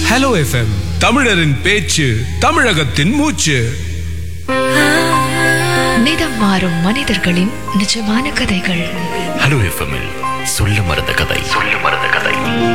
hello FM தமிழரின் பேச்சு தமிழகத்தின் மூச்சு நிதம் மாறும் மனிதர்களின் நிஜமான கதைகள் ஹலோ எஃப்எம்மில் சொல்ல மறந்த கதை சொல்ல மறந்த கதை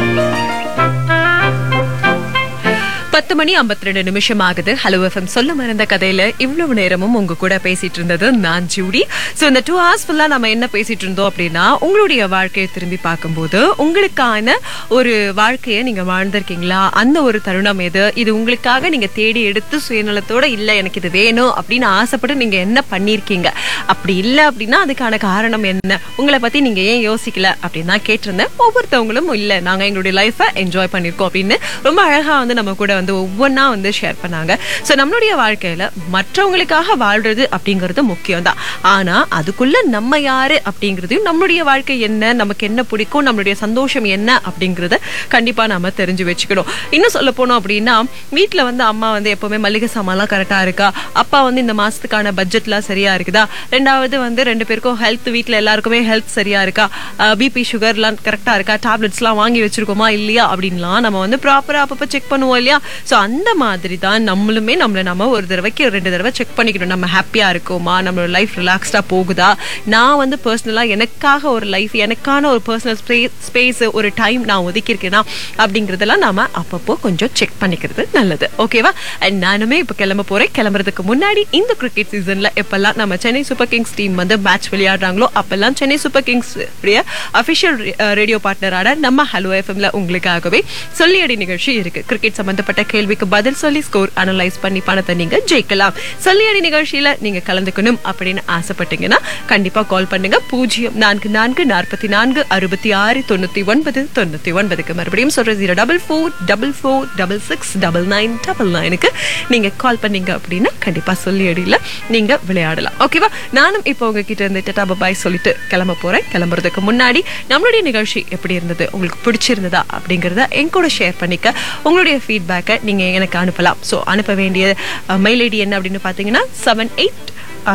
பத்து மணி 52 ரெண்டு நிமிஷம் ஆகுது ஹலோ எஃப்எம் சொல்ல மறந்த கதையில இவ்வளவு நேரமும் உங்க கூட பேசிட்டு இருந்தது நான் ஜூடி சோ இந்த டூ ஹவர்ஸ் ஃபுல்லா நம்ம என்ன பேசிட்டு இருந்தோம் அப்படின்னா உங்களுடைய வாழ்க்கையை திரும்பி பார்க்கும்போது உங்களுக்கான ஒரு வாழ்க்கையை நீங்க வாழ்ந்திருக்கீங்களா அந்த ஒரு தருணம் எது இது உங்களுக்காக நீங்க தேடி எடுத்து சுயநலத்தோட இல்ல எனக்கு இது வேணும் அப்படின்னு ஆசைப்பட்டு நீங்க என்ன பண்ணிருக்கீங்க அப்படி இல்ல அப்படின்னா அதுக்கான காரணம் என்ன உங்களை பத்தி நீங்க ஏன் யோசிக்கல அப்படின்னு தான் கேட்டிருந்தேன் ஒவ்வொருத்தவங்களும் இல்ல நாங்க எங்களுடைய லைஃபை என்ஜாய் பண்ணிருக்கோம் அப்படின்னு ரொம்ப அழகா வந்து நம்ம கூட வந்து ஒவ்வொன்றா வந்து ஷேர் பண்ணாங்க ஸோ நம்மளுடைய வாழ்க்கையில மற்றவங்களுக்காக வாழ்றது அப்படிங்கிறது முக்கியம் தான் ஆனா அதுக்குள்ள நம்ம யாரு அப்படிங்கிறதையும் நம்மளுடைய வாழ்க்கை என்ன நமக்கு என்ன பிடிக்கும் நம்மளுடைய சந்தோஷம் என்ன அப்படிங்கறத கண்டிப்பா நாம தெரிஞ்சு வச்சுக்கணும் இன்னும் சொல்ல போனோம் அப்படின்னா வீட்ல வந்து அம்மா வந்து எப்பவுமே மளிகை சாமான்லாம் கரெக்டா இருக்கா அப்பா வந்து இந்த மாசத்துக்கான பட்ஜெட்லாம் சரியா இருக்குதா ரெண்டாவது வந்து ரெண்டு பேருக்கும் ஹெல்த் வீட்ல எல்லாருக்குமே ஹெல்த் சரியா இருக்கா பிபி சுகர்லாம் கரெக்டா இருக்கா டேப்லெட்ஸ்லாம் வாங்கி வச்சிருக்கோமா இல்லையா அப்படின்லாம் நம்ம வந்து ப்ராப்பரா அப்பப்போ செக் பண்ணுவோம் இல்லையா ஸோ அந்த மாதிரி தான் நம்மளுமே நம்மளை நம்ம ஒரு தடவைக்கு ரெண்டு தடவை செக் பண்ணிக்கணும் நம்ம ஹாப்பியா இருக்கோமா நம்மளோட லைஃப் ரிலாக்ஸ்டா போகுதா நான் வந்து பர்சனலா எனக்காக ஒரு லைஃப் எனக்கான ஒரு பர்சனல் ஸ்பேஸ் ஒரு டைம் நான் ஒதுக்கியிருக்கேனா அப்படிங்கறதெல்லாம் நாம அப்பப்போ கொஞ்சம் செக் பண்ணிக்கிறது நல்லது ஓகேவா அண்ட் நானுமே இப்போ கிளம்ப போறேன் கிளம்புறதுக்கு முன்னாடி இந்த கிரிக்கெட் சீசன்ல எப்பெல்லாம் நம்ம சென்னை சூப்பர் கிங்ஸ் டீம் வந்து மேட்ச் விளையாடுறாங்களோ அப்பெல்லாம் Chennai super kings official radio பார்ட்னரான நம்ம ஹலோ எஃப்எம்ல உங்களுக்காகவே சொல்லியடி நிகழ்ச்சி இருக்கு கிரிக்கெட் சம்பந்தப்பட்ட கேள்விக்கு பதில் சொல்லி ஸ்கோர் அனலைஸ் பண்ணி பணத்தை நீங்க ஜெயிக்கலாம் சொல்லியடி நிகழ்ச்சியில நீங்க கலந்துக்கணும் அப்படின்னு ஆசைப்பட்டீங்கன்னா கண்டிப்பா கால் பண்ணுங்க பூஜ்ஜியம் நான்கு நான்கு நாற்பத்தி நான்கு அறுபத்தி ஆறு தொண்ணூத்தி ஒன்பது தொண்ணூத்தி ஒன்பதுக்கு மறுபடியும் சொல்ற zero double four double four double six double nine double நைனுக்கு நீங்க கால் பண்ணீங்க அப்படின்னா கண்டிப்பா சொல்லியடியில நீங்க விளையாடலாம் ஓகேவா நானும் இப்போ உங்ககிட்ட இருந்து டட்டா பாய் சொல்லிட்டு கிளம்ப போறேன் கிளம்புறதுக்கு முன்னாடி நம்மளுடைய நிகழ்ச்சி எப்படி இருந்தது உங்களுக்கு பிடிச்சிருந்ததா அப்படிங்கறத என் கூட ஷேர் பண்ணிக்க உங்களுடைய ஃபீட்பேக்கை நீங்க எனக்கு அனுப்பலாம் ஸோ அனுப்ப வேண்டிய மெயில் ஐடி என்ன அப்படின்னு பாத்தீங்கன்னா செவன் எயிட்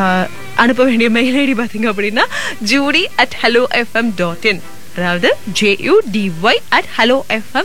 அனுப்ப வேண்டிய மெயில் ஐடி பாத்தீங்க அப்படின்னா Judy at hello FM dot in அதாவது JU DY at hello FM